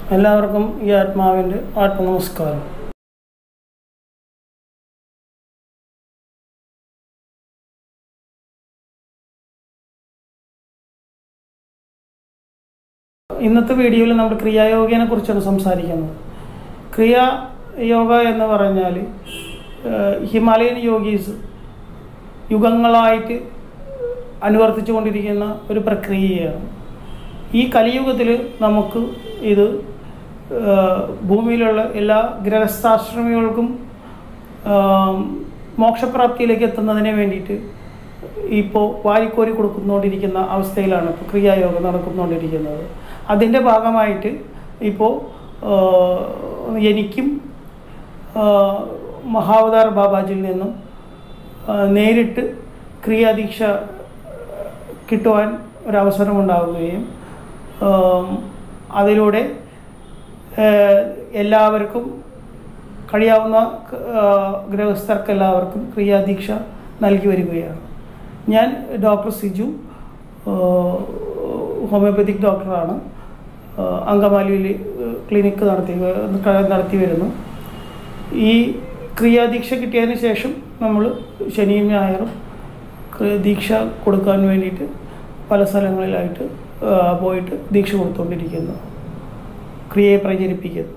എല്ലാവർക്കും ഈ ആത്മാവിൻ്റെ ആത്മനമസ്കാരം ഇന്നത്തെ വീഡിയോയിൽ നമ്മൾ ക്രിയായോഗയെ കുറിച്ചാണ് സംസാരിക്കുന്നത് ക്രിയായോഗ എന്ന് പറഞ്ഞാൽ ഏഹ്, ഹിമാലയൻ യോഗീസ് യുഗങ്ങളായിട്ട് അനുവർത്തിച്ചു കൊണ്ടിരിക്കുന്ന ഒരു പ്രക്രിയയാണ് ഈ കലിയുഗത്തിൽ നമുക്ക് ഇത് ഏഹ്, ഭൂമിയിലുള്ള എല്ലാ ഗ്രഹസ്ഥാശ്രമികൾക്കും ആം, മോക്ഷപ്രാപ്തിയിലേക്ക് എത്തുന്നതിന് വേണ്ടിയിട്ട് ഇപ്പോൾ വാരിക്കോരി കൊടുക്കുന്നുകൊണ്ടിരിക്കുന്ന അവസ്ഥയിലാണ് ഇപ്പോൾ ക്രിയായോഗം നടക്കുന്നുകൊണ്ടിരിക്കുന്നത് അതിൻ്റെ ഭാഗമായിട്ട് ഇപ്പോൾ ആഹ്, എനിക്കും ആഹ്, മഹാവതാർ ബാബാജിയിൽ നിന്നും ആഹ്, നേരിട്ട് ക്രിയാദീക്ഷ കിട്ടുവാൻ ഒരവസരമുണ്ടാവുകയും ആം, അതിലൂടെ ഏഹ്, എല്ലാവർക്കും കഴിയാവുന്ന ആഹ്, ഗൃഹസ്ഥർക്ക് എല്ലാവർക്കും ക്രിയാദീക്ഷ നൽകി വരികയാണ് ഞാൻ ഡോക്ടർ സിജു ആഹ്, ഹോമിയോപ്പതിക് ഡോക്ടറാണ് ആഹ്, അങ്കമാലിയിൽ ക്ലിനിക്ക് നടത്തി നടത്തി വരുന്നു ഈ ക്രിയാദീക്ഷ കിട്ടിയതിന് ശേഷം നമ്മൾ ശനിയും ഞായറും ക്രി- ദീക്ഷ കൊടുക്കാൻ വേണ്ടിയിട്ട് പല സ്ഥലങ്ങളിലായിട്ട് ആഹ്, പോയിട്ട് ദീക്ഷ കൊടുത്തുകൊണ്ടിരിക്കുന്നു ക്രിയയെ പ്രചരിപ്പിക്കുന്നു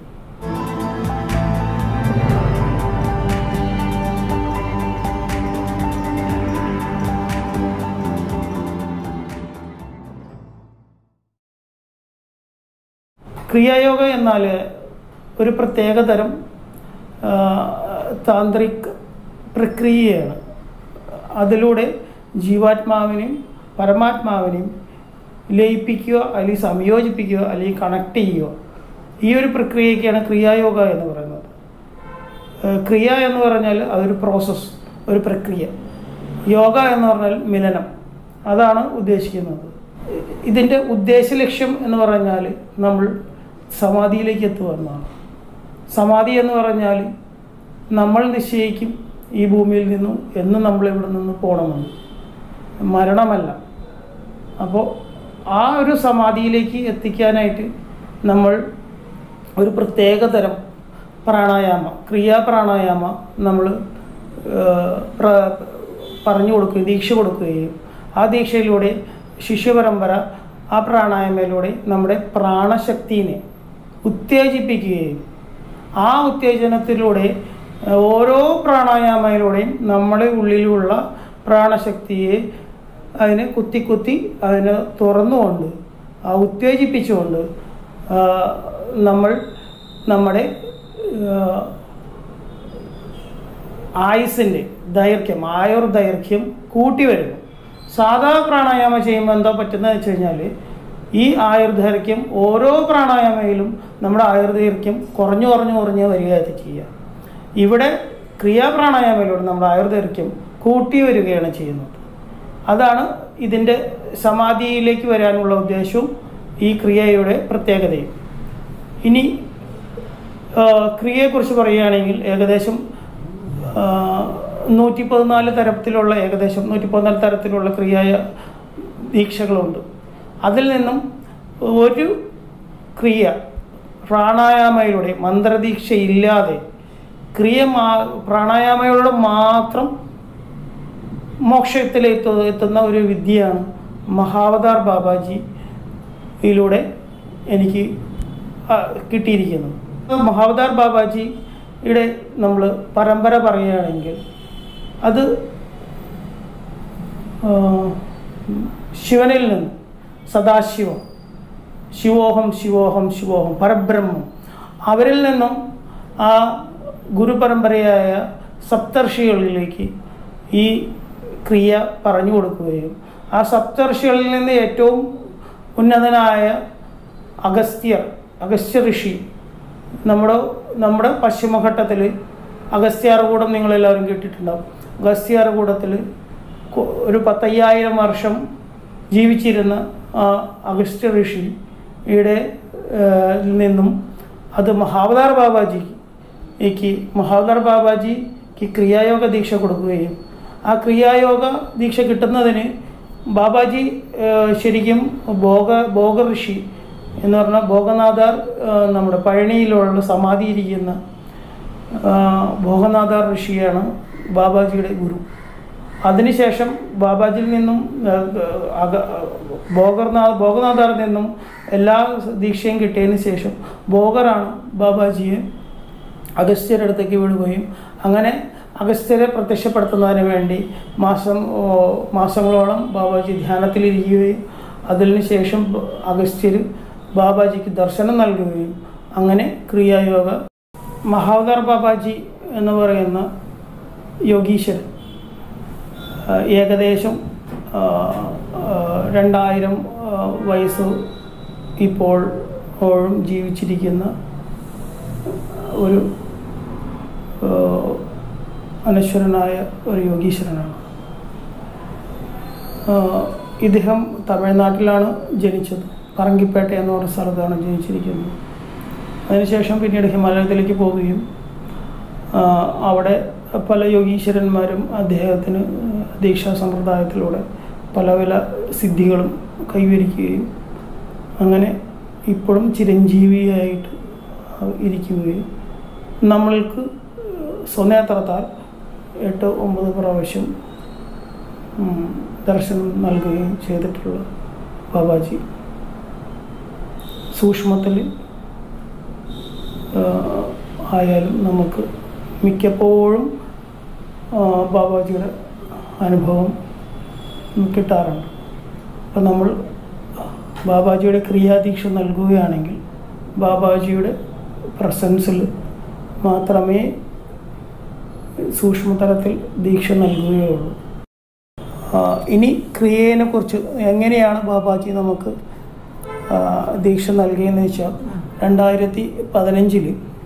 ക്രിയായോഗ എന്നാൽ ഒരു പ്രത്യേക തരം ആ, താന്ത്രിക് പ്രക്രിയയാണ് അതിലൂടെ ജീവാത്മാവിനെയും പരമാത്മാവിനെയും ലയിപ്പിക്കുക അല്ലെങ്കിൽ സംയോജിപ്പിക്കുക അല്ലെങ്കിൽ കണക്ട് ചെയ്യുക ഈ ഒരു പ്രക്രിയയ്ക്കാണ് ക്രിയായോഗ എന്ന് പറയുന്നത് ഏഹ് ക്രിയ എന്ന് പറഞ്ഞാൽ അതൊരു പ്രോസസ്സ് ഒരു പ്രക്രിയ യോഗ എന്ന് പറഞ്ഞാൽ മിലനം അതാണ് ഉദ്ദേശിക്കുന്നത് ഇതിൻ്റെ ഉദ്ദേശ ലക്ഷ്യം എന്ന് പറഞ്ഞാൽ നമ്മൾ സമാധിയിലേക്ക് എത്തുക എന്നാണ് സമാധി എന്ന് പറഞ്ഞാൽ നമ്മൾ നിശ്ചയിക്കും ഈ ഭൂമിയിൽ നിന്നും എന്ന് നമ്മൾ ഇവിടെ നിന്ന് പോകണമെന്ന് മരണമല്ല അപ്പോൾ ആ ഒരു സമാധിയിലേക്ക് എത്തിക്കാനായിട്ട് നമ്മൾ ഒരു പ്രത്യേക തരം പ്രാണായാമ ക്രിയാ പ്രാണായാമ നമ്മൾ പറഞ്ഞു കൊടുക്കുകയും ദീക്ഷ കൊടുക്കുകയും ആ ദീക്ഷയിലൂടെ ശിഷ്യപരമ്പര ആ പ്രാണായാമയിലൂടെ നമ്മുടെ പ്രാണശക്തിനെ ഉത്തേജിപ്പിക്കുകയും ആ ഉത്തേജനത്തിലൂടെ ഏഹ്, ഓരോ പ്രാണായാമയിലൂടെയും നമ്മുടെ ഉള്ളിലുള്ള പ്രാണശക്തിയെ അതിനെ കുത്തി കുത്തി അതിനെ തുറന്നുകൊണ്ട് ആ ഉത്തേജിപ്പിച്ചുകൊണ്ട് ആ, നമ്മൾ നമ്മുടെ ആ, ആയുസിൻ്റെ ദൈർഘ്യം ആയുർ ദൈർഘ്യം കൂട്ടി വരുന്നു സാധാ പ്രാണായാമം ചെയ്യുമ്പോൾ എന്താ പറ്റുന്നത് വെച്ച് കഴിഞ്ഞാൽ ഈ ആയുർദൈർഘ്യം ഓരോ പ്രാണായാമയിലും നമ്മുടെ ആയുർദൈർഘ്യം കുറഞ്ഞു കുറഞ്ഞു കുറഞ്ഞ് വരികയായിട്ട് ചെയ്യുക ഇവിടെ ക്രിയാപ്രാണായാമയിലൂടെ നമ്മുടെ ആയുർദൈർഘ്യം കൂട്ടി വരികയാണ് ചെയ്യുന്നത് അതാണ് ഇതിൻ്റെ സമാധിയിലേക്ക് വരാനുള്ള ഉദ്ദേശവും ഈ ക്രിയയുടെ പ്രത്യേകതയും ഇനി ആ, ക്രിയയെക്കുറിച്ച് പറയുകയാണെങ്കിൽ ഏകദേശം നൂറ്റി പതിനാല് തരത്തിലുള്ള ഏകദേശം നൂറ്റി പതിനാല് തരത്തിലുള്ള ക്രിയായ ദീക്ഷകളുണ്ട് അതിൽ നിന്നും ഒരു ക്രിയ പ്രാണായാമയിലൂടെ മന്ത്രദീക്ഷ ഇല്ലാതെ ക്രിയ മാ പ്രാണായാമയിലൂടെ മാത്രം മോക്ഷത്തിലെത്തു എത്തുന്ന ഒരു വിദ്യയാണ് മഹാവതാർ ബാബാജിയിലൂടെ എനിക്ക് ആ, കിട്ടിയിരിക്കുന്നത് മഹാവതാർ ബാബാജിയുടെ നമ്മൾ പരമ്പര പറയുകയാണെങ്കിൽ അത് ആ, ശിവനിൽ നിന്ന് സദാശിവം ശിവോഹം ശിവോഹം ശിവോഹം പരബ്രഹ്മം അവരിൽ നിന്നും ആ ഗുരുപരമ്പരയായ സപ്തർഷികളിലേക്ക് ഈ ക്രിയ പറഞ്ഞു കൊടുക്കുകയും ആ സപ്തർഷികളിൽ നിന്ന് ഏറ്റവും ഉന്നതനായ അഗസ്ത്യർ അഗസ്ത്യ ഋഷി നമ്മുടെ നമ്മുടെ പശ്ചിമഘട്ടത്തിൽ അഗസ്ത്യാർകൂടം നിങ്ങളെല്ലാവരും കേട്ടിട്ടുണ്ടാവും അഗസ്ത്യാർകൂടത്തിൽ ഒരു പത്തയ്യായിരം വർഷം ജീവിച്ചിരുന്ന ആ അഗസ്ത്യ ഋഷിയുടെ ഏഹ്, നിന്നും അത് മഹാവതാർ ബാബാജിക്ക് മഹാവതാർ ബാബാജിക്ക് ക്രിയായോഗ ദീക്ഷ കൊടുക്കുകയും ആ ക്രിയായോഗ ദീക്ഷ കിട്ടുന്നതിന് ബാബാജി ഏഹ്, ശരിക്കും ഭോഗ ഭോഗ ഋഷി എന്ന് പറഞ്ഞാൽ ഭോഗനാഥാർ ആ, നമ്മുടെ പഴനിയിലുള്ള സമാധി ഇരിക്കുന്ന ആ, ഭോഗനാഥാർ ഋഷിയാണ് ബാബാജിയുടെ ഗുരു അതിനുശേഷം ബാബാജിയിൽ നിന്നും ആ, അക ഭോഗർനാഥ് ഭോഗനാഥാറിൽ നിന്നും എല്ലാ ദീക്ഷയും കിട്ടിയതിന് ശേഷം ഭോഗറാണ് ബാബാജിയെ അഗസ്ത്യരുടെ അടുത്തേക്ക് വിടുകയും അങ്ങനെ അഗസ്ത്യരെ പ്രത്യക്ഷപ്പെടുത്തുന്നതിന് വേണ്ടി മാസം ഓ, മാസങ്ങളോളം ബാബാജി ധ്യാനത്തിലിരിക്കുകയും അതിന് ശേഷം ബ- അഗസ്ത്യർ ബാബാജിക്ക് ദർശനം നൽകുകയും അങ്ങനെ ക്രിയായോഗ മഹാവതാർ ബാബാജി എന്ന് പറയുന്ന യോഗീശ്വരൻ ആ, ഏകദേശം ആ, ആ, രണ്ടായിരം ആ, വയസ്സ് ഇപ്പോൾ ഓഴും ജീവിച്ചിരിക്കുന്ന ഒരു ആ, അനശ്വരനായ ഒരു യോഗീശ്വരനാണ് ആ, ഇദ്ദേഹം തമിഴ്നാട്ടിലാണ് ജനിച്ചത് പറങ്കിപ്പേട്ട എന്ന് പറഞ്ഞ സ്ഥലത്താണ് ജനിച്ചിരിക്കുന്നത് അതിനുശേഷം പിന്നീട് ഹിമാലയത്തിലേക്ക് പോവുകയും ആ, അവിടെ പല യോഗീശ്വരന്മാരും അദ്ദേഹത്തിന് ദീക്ഷാ സമ്പ്രദായത്തിലൂടെ പല പല സിദ്ധികളും കൈവരിക്കുകയും അങ്ങനെ ഇപ്പോഴും ചിരഞ്ജീവിയായിട്ട് ഇരിക്കുകയും നമ്മൾക്ക് സ്വനേത്രത്താൽ എട്ട് ഒമ്പത് പ്രാവശ്യം ഉം, ദർശനം നൽകുകയും ചെയ്തിട്ടുള്ള ബാബാജി സൂക്ഷ്മത്തിൽ ആഹ്, ആയാലും നമുക്ക് മിക്കപ്പോഴും ആഹ്, ബാബാജിയുടെ അനുഭവം കിട്ടാറുണ്ട് അപ്പം നമ്മൾ ബാബാജിയുടെ ക്രിയാദീക്ഷ നൽകുകയാണെങ്കിൽ ബാബാജിയുടെ പ്രസൻസിൽ മാത്രമേ സൂക്ഷ്മതലത്തിൽ ദീക്ഷ നൽകുകയുള്ളൂ ആ, ഇനി ക്രിയേനെ കുറിച്ച് എങ്ങനെയാണ് ബാബാജി നമുക്ക് ആ, ദീക്ഷ നൽകിയെന്ന് വെച്ചാൽ രണ്ടായിരത്തി പതിനഞ്ചിൽ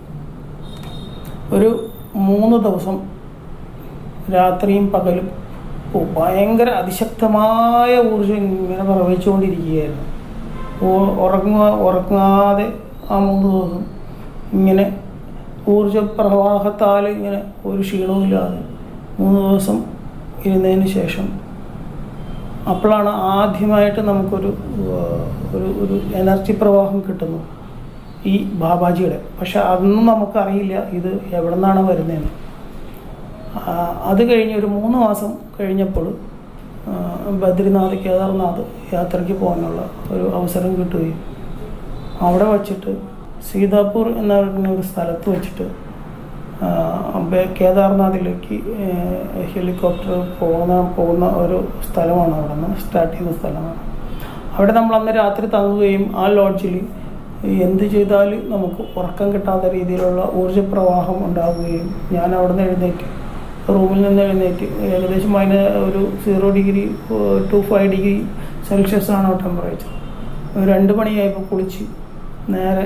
ഒരു മൂന്ന് ദിവസം രാത്രിയും പകലും ഓ, ഭയങ്കര അതിശക്തമായ ഊർജ്ജം ഇങ്ങനെ പ്രവഹിച്ചുകൊണ്ടിരിക്കുകയായിരുന്നു ഓ- ഉറങ്ങുക ഉറങ്ങാതെ ആ മൂന്ന് ദിവസം ഇങ്ങനെ ഊർജ പ്രവാഹത്താൽ ഇങ്ങനെ ഒരു ക്ഷീണവുമില്ലാതെ മൂന്ന് ദിവസം ഇരുന്നതിന് ശേഷം അപ്പോഴാണ് ആദ്യമായിട്ട് നമുക്കൊരു ആ, ഒരു ഒരു എനർജി പ്രവാഹം കിട്ടുന്നത് ഈ ബാബാജിയുടെ പക്ഷെ അതൊന്നും നമുക്കറിയില്ല ഇത് എവിടെ നിന്നാണ് വരുന്നതെന്ന് ആ, അത് കഴിഞ്ഞ് ഒരു മൂന്ന് മാസം കഴിഞ്ഞപ്പോൾ ആ, ബദ്രിനാഥ് കേദാർനാഥ് യാത്രയ്ക്ക് പോകാനുള്ള ഒരു അവസരം കിട്ടുകയും അവിടെ വച്ചിട്ട് സീതാപൂർ എന്ന പറയുന്ന ഒരു സ്ഥലത്ത് വെച്ചിട്ട് ആ, ബേ- കേദാർനാഥിലേക്ക് ഏ, ഹെലികോപ്റ്റർ പോകുന്ന പോകുന്ന ഒരു സ്ഥലമാണ് അവിടെ നിന്ന് സ്റ്റാർട്ട് ചെയ്യുന്ന സ്ഥലമാണ് അവിടെ നമ്മൾ അന്ന് രാത്രി തങ്ങുകയും ആ ലോഡ്ജിൽ എന്ത് ചെയ്താൽ നമുക്ക് ഉറക്കം കിട്ടാത്ത രീതിയിലുള്ള ഊർജ്ജപ്രവാഹം ഉണ്ടാവുകയും ഞാൻ അവിടെ നിന്ന് എഴുന്നേറ്റ് റൂമിൽ നിന്ന് എഴുന്നേറ്റ് ഏകദേശം അതിന് ഒരു zero degree to five degree Celsius ആണ് ടെമ്പറേച്ചർ രണ്ട് മണിയായപ്പോൾ കുളിച്ച് നേരെ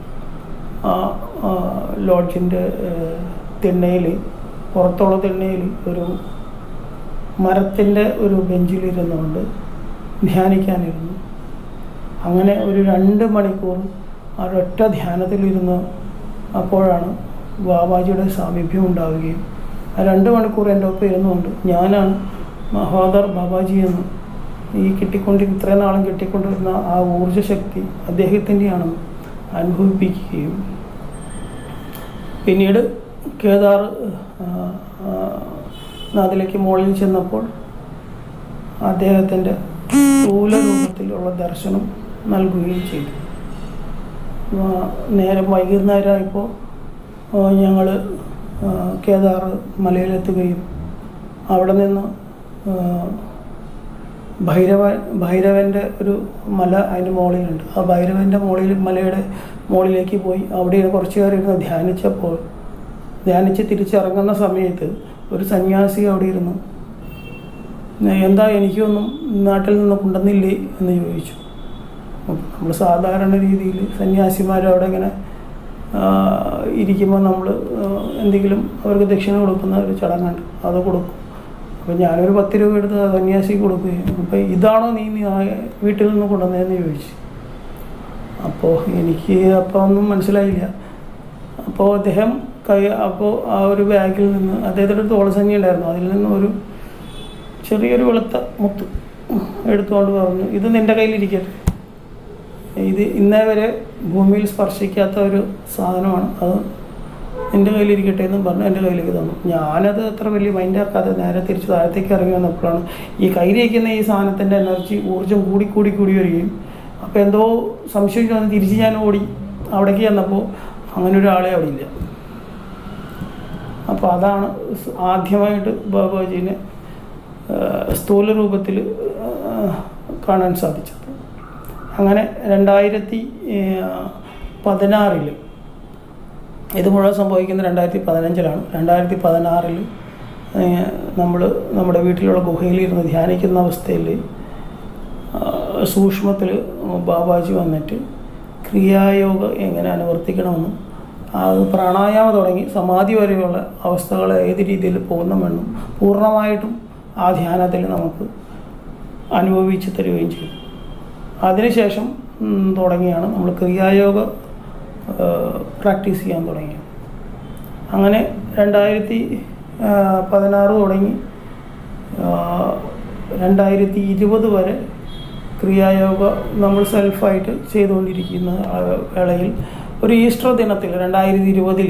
ആ ലോഡ്ജിൻ്റെ തിണ്ണയിൽ പുറത്തുള്ള തിണ്ണയിൽ ഒരു മരത്തിൻ്റെ ഒരു ബെഞ്ചിലിരുന്നുകൊണ്ട് ധ്യാനിക്കാനിരുന്നു അങ്ങനെ ഒരു രണ്ട് മണിക്കൂർ ആ ഒരൊറ്റ ധ്യാനത്തിലിരുന്ന് അപ്പോഴാണ് ബാബാജിയുടെ സാമീപ്യം ഉണ്ടാവുകയും ആ രണ്ട് മണിക്കൂർ എൻ്റെ ഒപ്പം ഇരുന്നുകൊണ്ട് ഞാനാണ് മഹാദർ ബാബാജി എന്ന് ഈ കിട്ടിക്കൊണ്ട് ഇത്രയും നാളും കിട്ടിക്കൊണ്ടിരുന്ന ആ ഊർജ്ജശക്തി അദ്ദേഹത്തിൻ്റെയാണെന്ന് അനുഭവിപ്പിക്കുകയും പിന്നീട് കേദാർ ആ, ആ, നാഥിലേക്ക് മുകളിൽ ചെന്നപ്പോൾ അദ്ദേഹത്തിൻ്റെ സ്ഥൂല രൂപത്തിലുള്ള ദർശനം നൽകുകയും ചെയ്തു ആ, നേരം വൈകുന്നേരമായപ്പോൾ ഞങ്ങൾ കേദാർ മലയിലെത്തുകയും അവിടെ നിന്ന് ആ, ഭൈരവ ഭൈരവൻ്റെ ഒരു മല അതിൻ്റെ മുകളിലുണ്ട് ആ ഭൈരവൻ്റെ മുകളിൽ മലയുടെ മുകളിലേക്ക് പോയി അവിടെ കുറച്ച് നേരം ഇരുന്ന് ധ്യാനിച്ചപ്പോൾ ധ്യാനിച്ച് തിരിച്ചിറങ്ങുന്ന സമയത്ത് ഒരു സന്യാസി അവിടെ ഇരുന്നു എന്താ എനിക്കൊന്നും നാട്ടിൽ നിന്ന് കൊണ്ടുവന്നില്ലേ എന്ന് ചോദിച്ചു നമ്മൾ സാധാരണ രീതിയിൽ സന്യാസിമാർ അവിടെ ഇങ്ങനെ ഇരിക്കുമ്പോൾ നമ്മൾ എന്തെങ്കിലും അവർക്ക് ദക്ഷിണ കൊടുക്കുന്ന ഒരു ചടങ്ങുണ്ട് അത് കൊടുക്കും അപ്പോൾ ഞാനൊരു പത്ത് രൂപ എടുത്ത് ആ സന്യാസി കൊടുക്കുകയും അപ്പോൾ ഇതാണോ നീ നീ ആ വീട്ടിൽ നിന്ന് കൊണ്ടുവന്നതെന്ന് ചോദിച്ചു അപ്പോൾ എനിക്ക് അപ്പോൾ ഒന്നും മനസ്സിലായില്ല അപ്പോൾ അദ്ദേഹം കൈ അപ്പോൾ ആ ഒരു ബാഗിൽ നിന്ന് അദ്ദേഹത്തിൻ്റെ ഒരു തോളസഞ്ചി ഉണ്ടായിരുന്നു അതിൽ നിന്ന് ഒരു ചെറിയൊരു വെളുത്ത മുത്ത് എടുത്തുകൊണ്ട് പറഞ്ഞു ഇത് നിൻ്റെ കയ്യിലിരിക്കട്ടെ ഇത് ഇന്നേ വരെ ഭൂമിയിൽ സ്പർശിക്കാത്ത ഒരു സാധനമാണ് അത് എൻ്റെ കയ്യിലിരിക്കട്ടെ എന്നും പറഞ്ഞ് എൻ്റെ കയ്യിലേക്ക് തന്നു ഞാനത് അത്ര വലിയ മൈൻഡാക്കാതെ നേരെ തിരിച്ച് താഴത്തേക്ക് ഇറങ്ങി വന്നപ്പോഴാണ് ഈ കയ്യിലിരിക്കുന്ന ഈ സാധനത്തിൻ്റെ എനർജി ഊർജ്ജം കൂടി കൂടി കൂടി വരികയും അപ്പോൾ എന്തോ സംശയം വന്ന് തിരിച്ച് ഞാൻ ഓടി അവിടേക്ക് ചെന്നപ്പോൾ അങ്ങനെ ഒരാളെ അവിടെ ഇല്ല അപ്പോൾ അതാണ് സ് ആദ്യമായിട്ട് ബാബാജീനെ ആ, സ്ഥൂല രൂപത്തിൽ ആ, കാണാൻ സാധിച്ചത് അങ്ങനെ രണ്ടായിരത്തി പതിനാറിൽ ഇത് മുഴുവൻ സംഭവിക്കുന്നത് രണ്ടായിരത്തി പതിനഞ്ചിലാണ് രണ്ടായിരത്തി പതിനാറിൽ നമ്മൾ നമ്മുടെ വീട്ടിലുള്ള ഗുഹയിലിരുന്ന് ധ്യാനിക്കുന്ന അവസ്ഥയിൽ സൂക്ഷ്മത്തിൽ ബാബാജി വന്നിട്ട് ക്രിയായോഗ എങ്ങനെ അനുവർത്തിക്കണമെന്നും അത് പ്രാണായാമ തുടങ്ങി സമാധി വരെയുള്ള അവസ്ഥകൾ ഏത് രീതിയിൽ പോകുന്നുമെന്നും പൂർണ്ണമായിട്ടും ആ ധ്യാനത്തിൽ നമുക്ക് അനുഭവിച്ച് തരികയും ചെയ്തു അതിനുശേഷം ഉം, തുടങ്ങിയാണ് നമ്മൾ ക്രിയായോഗ പ്രാക്ടീസ് ചെയ്യാൻ തുടങ്ങിയത് അങ്ങനെ രണ്ടായിരത്തി പതിനാറ് തുടങ്ങി ആ, രണ്ടായിരത്തി ഇരുപത് വരെ ക്രിയായോഗ നമ്മൾ സെൽഫായിട്ട് ചെയ്തുകൊണ്ടിരിക്കുന്ന ആ വേളയിൽ ഒരു ഈസ്റ്റർ ദിനത്തിൽ രണ്ടായിരത്തി ഇരുപതിൽ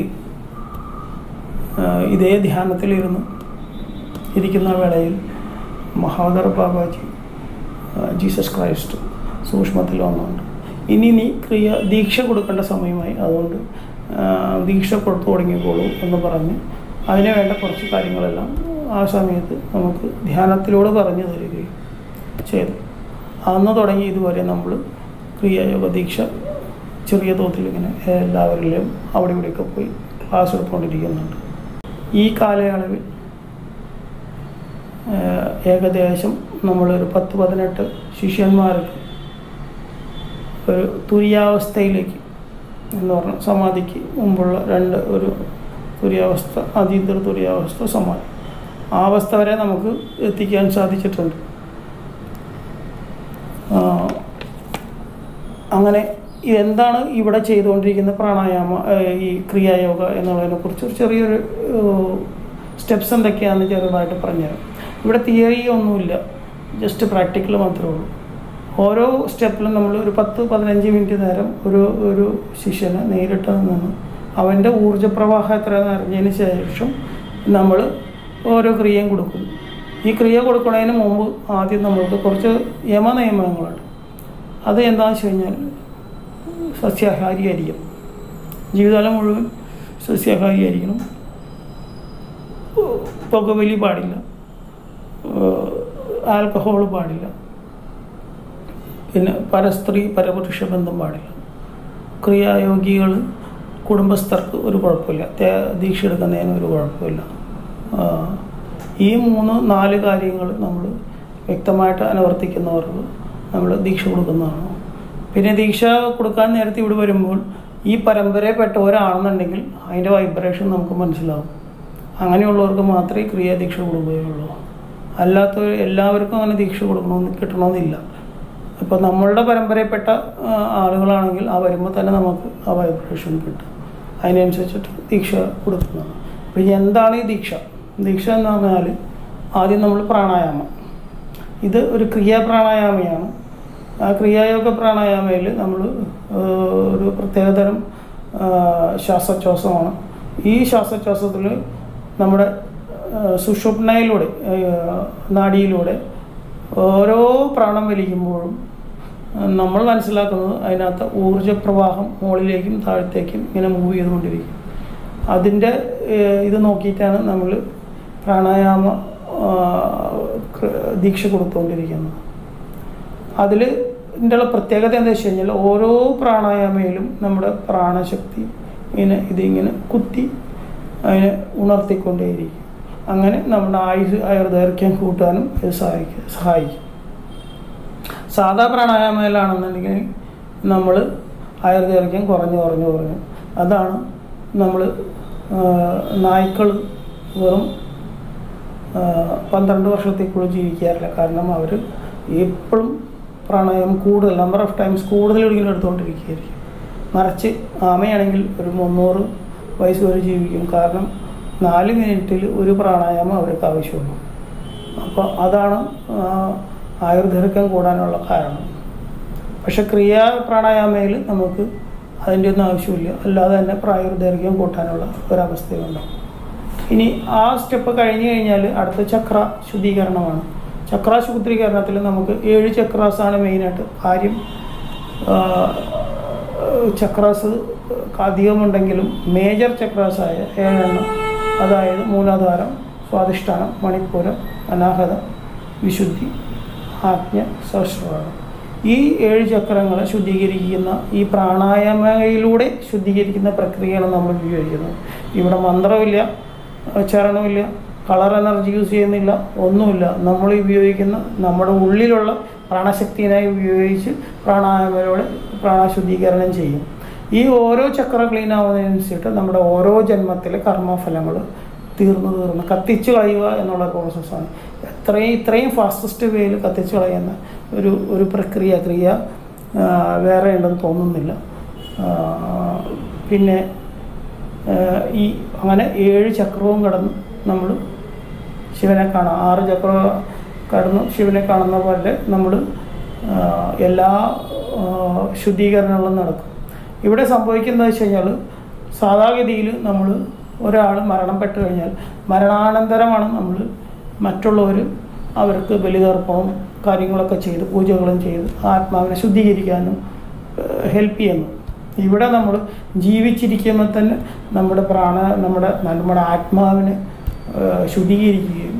ഇതേ ധ്യാനത്തിലിരുന്ന് ഇരിക്കുന്ന വേളയിൽ മഹാദർ ബാബാജി ആ, ജീസസ് ക്രൈസ്റ്റ് സൂക്ഷ്മത്തിൽ വന്നുകൊണ്ട് ഇനി നീ ക്രിയ ദീക്ഷ കൊടുക്കേണ്ട സമയമായി അതുകൊണ്ട് ആ, ദീക്ഷ കൊടുത്തു തുടങ്ങിക്കോളൂ എന്ന് പറഞ്ഞ് അതിന് വേണ്ട കുറച്ച് കാര്യങ്ങളെല്ലാം ആ സമയത്ത് നമുക്ക് ധ്യാനത്തിലൂടെ പറഞ്ഞു തരികയും ചെയ്തു അന്ന് തുടങ്ങി ഇതുവരെ നമ്മൾ ക്രിയായോഗ ദീക്ഷ ചെറിയ തോതിൽ ഇങ്ങനെ എല്ലാവരിലും അവിടെ ഇവിടെയൊക്കെ പോയി ക്ലാസ് എടുത്തുകൊണ്ടിരിക്കുന്നുണ്ട് ഈ കാലയളവിൽ ഏഹ്, ഏകദേശം നമ്മളൊരു പത്ത് പതിനെട്ട് ശിഷ്യന്മാർക്ക് ഒരു തുര്യാവസ്ഥയിലേക്ക് എന്ന് പറഞ്ഞാൽ സമാധിക്ക് മുമ്പുള്ള രണ്ട് ഒരു തുര്യാവസ്ഥ അതീതർ തുര്യാവസ്ഥ സമാധി ആ അവസ്ഥ വരെ നമുക്ക് എത്തിക്കാൻ സാധിച്ചിട്ടുണ്ട് ആ, അങ്ങനെ എന്താണ് ഇവിടെ ചെയ്തുകൊണ്ടിരിക്കുന്ന പ്രാണായാമ ഏഹ്, ഈ ക്രിയായോഗ എന്നുള്ളതിനെ കുറിച്ച് ഒരു ചെറിയൊരു സ്റ്റെപ്സ് എന്തൊക്കെയാണെന്ന് ചെറുതായിട്ട് പറഞ്ഞുതരാം ഇവിടെ തിയറി ഒന്നുമില്ല ജസ്റ്റ് പ്രാക്ടിക്കൽ മാത്രമേ ഉള്ളൂ ഓരോ സ്റ്റെപ്പിലും നമ്മൾ ഒരു പത്ത് പതിനഞ്ച് മിനിറ്റ് നേരം ഒരു ഒരു ശിഷ്യനെ നേരിട്ട് നിന്ന് അവൻ്റെ ഊർജ്ജപ്രവാഹം എത്രയെന്ന് അറിഞ്ഞതിന് ശേഷം നമ്മൾ ഓരോ ക്രിയയും കൊടുക്കും ഈ ക്രിയ കൊടുക്കുന്നതിന് മുമ്പ് ആദ്യം നമ്മൾക്ക് കുറച്ച് യമനിയമങ്ങളുണ്ട് അത് എന്താണെന്ന് വെച്ച് കഴിഞ്ഞാൽ സസ്യാഹാരിയായിരിക്കണം ജീവിതകാലം മുഴുവൻ സസ്യാഹാരിയായിരിക്കണം പുകവലി പാടില്ല ആൽക്കഹോൾ പാടില്ല പിന്നെ പരസ്ത്രീ പരപുരുഷ ബന്ധം പാടില്ല ക്രിയായോഗികൾ കുടുംബസ്ഥർക്ക് ഒരു കുഴപ്പമില്ല തേ- ദീക്ഷ എടുക്കുന്നതിന് ഒരു കുഴപ്പമില്ല ആ, ഈ മൂന്ന് നാല് കാര്യങ്ങൾ നമ്മൾ വ്യക്തമായിട്ട് അനുവർത്തിക്കുന്നവർക്ക് നമ്മൾ ദീക്ഷ കൊടുക്കുന്നതാണ് പിന്നെ ദീക്ഷ കൊടുക്കാൻ നേരത്തെ ഇവിടെ വരുമ്പോൾ ഈ പരമ്പരയിൽപ്പെട്ടവരാണെന്നുണ്ടെങ്കിൽ അതിൻ്റെ വൈബ്രേഷൻ നമുക്ക് മനസ്സിലാവും അങ്ങനെയുള്ളവർക്ക് മാത്രമേ ക്രിയാ ദീക്ഷ കൊടുക്കുകയുള്ളൂ അല്ലാത്തവർ എല്ലാവർക്കും അങ്ങനെ ദീക്ഷ കൊടുക്കണമെന്ന് കിട്ടണമെന്നില്ല ഇപ്പോൾ നമ്മളുടെ പരമ്പരയിൽപ്പെട്ട ആ, ആളുകളാണെങ്കിൽ ആ വരുമ്പോൾ തന്നെ നമുക്ക് ആ വൈബ്രേഷൻ കിട്ടും അതിനനുസരിച്ചിട്ട് ദീക്ഷ കൊടുക്കുന്നതാണ് അപ്പോൾ ഇനി എന്താണ് ഈ ദീക്ഷ ദീക്ഷ എന്ന് പറഞ്ഞാൽ ആദ്യം നമ്മൾ പ്രാണായാമം ഇത് ഒരു ക്രിയാ പ്രാണായാമയാണ് ആ ക്രിയായോഗ പ്രാണായാമയിൽ നമ്മൾ ഒരു പ്രത്യേകതരം ആ, ശ്വാസോച്ഛ്വാസമാണ് ഈ ശ്വാസോച്ഛ്വാസത്തിൽ നമ്മുടെ ആ, സുഷുപ്നയിലൂടെ ആ, നാഡിയിലൂടെ ഓരോ പ്രാണം വലിക്കുമ്പോഴും ആ, നമ്മൾ മനസ്സിലാക്കുന്നത് അതിനകത്ത് ഊർജ്ജപ്രവാഹം മുകളിലേക്കും താഴത്തേക്കും ഇങ്ങനെ മൂവ് ചെയ്തുകൊണ്ടിരിക്കും അതിൻ്റെ ഏഹ്, ഇത് നോക്കിയിട്ടാണ് നമ്മൾ പ്രാണായാമ ആ, കൃ- ദീക്ഷ കൊടുത്തുകൊണ്ടിരിക്കുന്നത് അതിൽ ഇതിൻ്റെ പ്രത്യേകത എന്താ വെച്ച് കഴിഞ്ഞാൽ ഓരോ പ്രാണായാമയിലും നമ്മുടെ പ്രാണശക്തി ഇങ്ങനെ ഇതിങ്ങനെ കുത്തി അതിനെ ഉണർത്തിക്കൊണ്ടേയിരിക്കും അങ്ങനെ നമ്മുടെ ആയുസ് ആയുർദൈർഘ്യം കൂട്ടാനും ഇത് സഹായിക്കും സഹായിക്കും സാധാ പ്രാണായാമയിലാണെന്നുണ്ടെങ്കിൽ നമ്മൾ ആയുർദൈർഘ്യം കുറഞ്ഞു കുറഞ്ഞു കുറഞ്ഞു അതാണ് നമ്മൾ നായ്ക്കൾ വെറും ആ, പന്ത്രണ്ട് വർഷത്തേക്കുള്ള ജീവിക്കാറില്ല കാരണം അവർ എപ്പോഴും പ്രാണായാമം കൂടുതൽ നമ്പർ ഓഫ് ടൈംസ് കൂടുതൽ ഒരിക്കലും എടുത്തുകൊണ്ടിരിക്കുകയായിരിക്കും മറിച്ച് ആമയാണെങ്കിൽ ഒരു മുന്നൂറ് വയസ്സ് വരെ ജീവിക്കും കാരണം നാല് മിനിറ്റിൽ ഒരു പ്രാണായാമം അവർക്ക് ആവശ്യമുള്ളൂ അപ്പോൾ അതാണ് ആ, ആയുർദൈർഘ്യം കൂടാനുള്ള കാരണം പക്ഷെ ക്രിയാ പ്രാണായാമയിൽ നമുക്ക് അതിൻ്റെ ഒന്നും ആവശ്യമില്ല അല്ലാതെ തന്നെ പ്രായദൈർഘ്യം കൂട്ടാനുള്ള ഒരവസ്ഥയുണ്ടാവും ഇനി ആ സ്റ്റെപ്പ് കഴിഞ്ഞ് കഴിഞ്ഞാൽ അടുത്ത ചക്ര ശുദ്ധീകരണമാണ് ചക്ര ശുദ്ധീകരണത്തിൽ നമുക്ക് ഏഴ് ചക്രാസാണ് മെയിനായിട്ട് കാര്യം ചക്രാസ് അധികമുണ്ടെങ്കിലും മേജർ ചക്രാസായ ഏഴെണ്ണം അതായത് മൂലാധാരം സ്വാധിഷ്ഠാനം മണിപ്പൂരം അനാഹതം വിശുദ്ധി ആജ്ഞ സഹസ്രവാദം ഈ ഏഴ് ചക്രങ്ങളെ ശുദ്ധീകരിക്കുന്ന ഈ പ്രാണായാമയിലൂടെ ശുദ്ധീകരിക്കുന്ന പ്രക്രിയയാണ് നമ്മൾ ഉപയോഗിക്കുന്നത് ഇവിടെ മന്ത്രമില്ല ചരണമില്ല കളർ എനർജി യൂസ് ചെയ്യുന്നില്ല ഒന്നുമില്ല നമ്മൾ ഉപയോഗിക്കുന്ന നമ്മുടെ ഉള്ളിലുള്ള പ്രാണശക്തിനായി ഉപയോഗിച്ച് പ്രാണായാമയിലൂടെ പ്രാണശുദ്ധീകരണം ചെയ്യും ഈ ഓരോ ചക്ര ക്ലീൻ ആവുന്നതിനനുസരിച്ചിട്ട് നമ്മുടെ ഓരോ ജന്മത്തിലെ കർമ്മഫലങ്ങൾ തീർന്നു തീർന്ന് കത്തിച്ച് കളയുക എന്നുള്ള പ്രോസസ്സാണ് എത്രയും ഇത്രയും ഫാസ്റ്റസ്റ്റ് വേയിൽ കത്തിച്ച് കളയുന്ന ഒരു ഒരു പ്രക്രിയ ക്രിയ ആ, വേറെ ഉണ്ടെന്ന് തോന്നുന്നില്ല ആ, പിന്നെ ആ, ഈ അങ്ങനെ ഏഴ് ചക്രവും കടന്ന് നമ്മൾ ശിവനെ കാണാം ആറ് ചക്ര കടന്ന് ശിവനെ കാണുന്ന പോലെ നമ്മൾ എല്ലാ ആ, ശുദ്ധീകരണങ്ങളും നടക്കും ഇവിടെ സംഭവിക്കുന്നത് വെച്ച് കഴിഞ്ഞാൽ സാധാഗതിയിൽ നമ്മൾ ഒരാൾ മരണപ്പെട്ട് കഴിഞ്ഞാൽ മരണാനന്തരമാണ് നമ്മൾ മറ്റുള്ളവർ അവർക്ക് ബലിതർപ്പണവും കാര്യങ്ങളൊക്കെ ചെയ്ത് പൂജകളും ചെയ്ത് ആത്മാവിനെ ശുദ്ധീകരിക്കാനും ഹെൽപ്പ് ചെയ്യുന്നു ഇവിടെ നമ്മൾ ജീവിച്ചിരിക്കുമ്പോൾ തന്നെ നമ്മുടെ പ്രാണ നമ്മുടെ നമ്മുടെ ആത്മാവിനെ ഏഹ്, ശുദ്ധീകരിക്കുകയും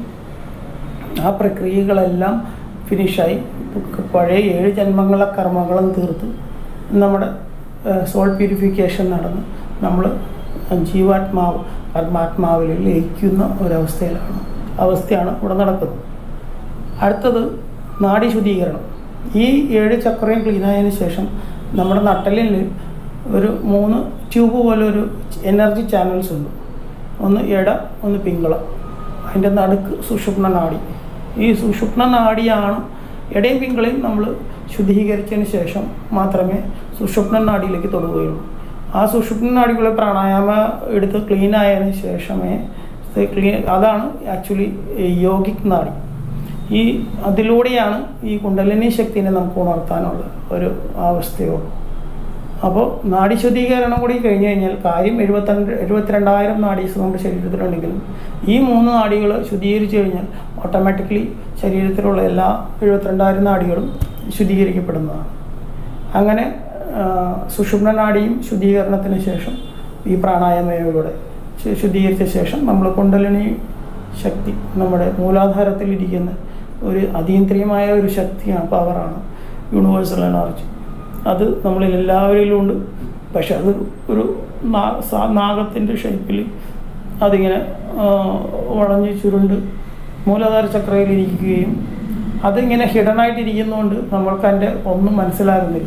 ആ പ്രക്രിയകളെല്ലാം ഫിനിഷായി പഴയ ഏഴ് ജന്മങ്ങളെ കർമ്മങ്ങളും തീർത്ത് നമ്മുടെ സോൾ പ്യൂരിഫിക്കേഷൻ നടന്ന് നമ്മൾ ജീവാത്മാവ് പരമാത്മാവിൽ ലയിക്കുന്ന ഒരവസ്ഥയിലാണ് അവസ്ഥയാണ് ഇവിടെ നടക്കുന്നത് അടുത്തത് നാഡി ശുദ്ധീകരണം ഈ ഏഴ് ചക്രയും ക്ലീൻ ആയതിനു ശേഷം നമ്മുടെ നട്ടലിൽ ഒരു മൂന്ന് ട്യൂബ് പോലെ ഒരു എനർജി ചാനൽസ് ഉണ്ട് ഒന്ന് എട ഒന്ന് പിങ്കള അതിൻ്റെ നടുക്ക് സുഷുപ്ന നാഡി ഈ സുഷുപ്ന നാഡിയാണ് ഇടയും പിങ്കളയും നമ്മൾ ശുദ്ധീകരിച്ചതിന് ശേഷം മാത്രമേ സുഷുപ്ന നാഡിയിലേക്ക് തൊടുകയുള്ളൂ ആ സുഷുപ്ന നാഡികളെ പ്രാണായാമ എടുത്ത് ക്ലീൻ ആയതിനു ശേഷമേ ക്ലീൻ അതാണ് ആക്ച്വലി യോഗിക് നാഡി ഈ അതിലൂടെയാണ് ഈ കുണ്ടലിനി ശക്തിനെ നമുക്ക് ഉണർത്താനുള്ള ഒരു അവസ്ഥയുള്ളൂ അപ്പോൾ നാഡി ശുദ്ധീകരണം കൂടി കഴിഞ്ഞ് കഴിഞ്ഞാൽ കാര്യം എഴുപത്തിരണ്ട് എഴുപത്തിരണ്ടായിരം നാഡീസ് നമ്മുടെ ശരീരത്തിലുണ്ടെങ്കിലും ഈ മൂന്ന് നാഡികൾ ശുദ്ധീകരിച്ചു കഴിഞ്ഞാൽ ഓട്ടോമാറ്റിക്കലി ശരീരത്തിലുള്ള എല്ലാ എഴുപത്തിരണ്ടായിരം നാഡികളും ശുദ്ധീകരിക്കപ്പെടുന്നതാണ് അങ്ങനെ ആ, സുഷുമ്ന നാഡിയും ശുദ്ധീകരണത്തിന് ശേഷം ഈ പ്രാണായാമയിലൂടെ ശു- ശുദ്ധീകരിച്ച ശേഷം നമ്മൾ കുണ്ടലിനി ശക്തി നമ്മുടെ മൂലാധാരത്തിലിരിക്കുന്ന ഒരു അതീന്ദ്രിയമായ ഒരു ശക്തിയാണ് പവറാണ് യൂണിവേഴ്സൽ എനർജി അത് നമ്മളിൽ എല്ലാവരിലും ഉണ്ട് പക്ഷെ അത് ഒരു നാ- സാ- നാഗത്തിൻ്റെ ഷേപ്പിൽ അതിങ്ങനെ ആ, വളഞ്ഞ് ചുരുണ്ട് മൂലാധാര ചക്രയിൽ ഇരിക്കുകയും അതിങ്ങനെ ഹിഡനായിട്ടിരിക്കുന്നതുകൊണ്ട് നമ്മൾക്ക് അതിൻ്റെ ഒന്നും മനസ്സിലാകുന്നില്ല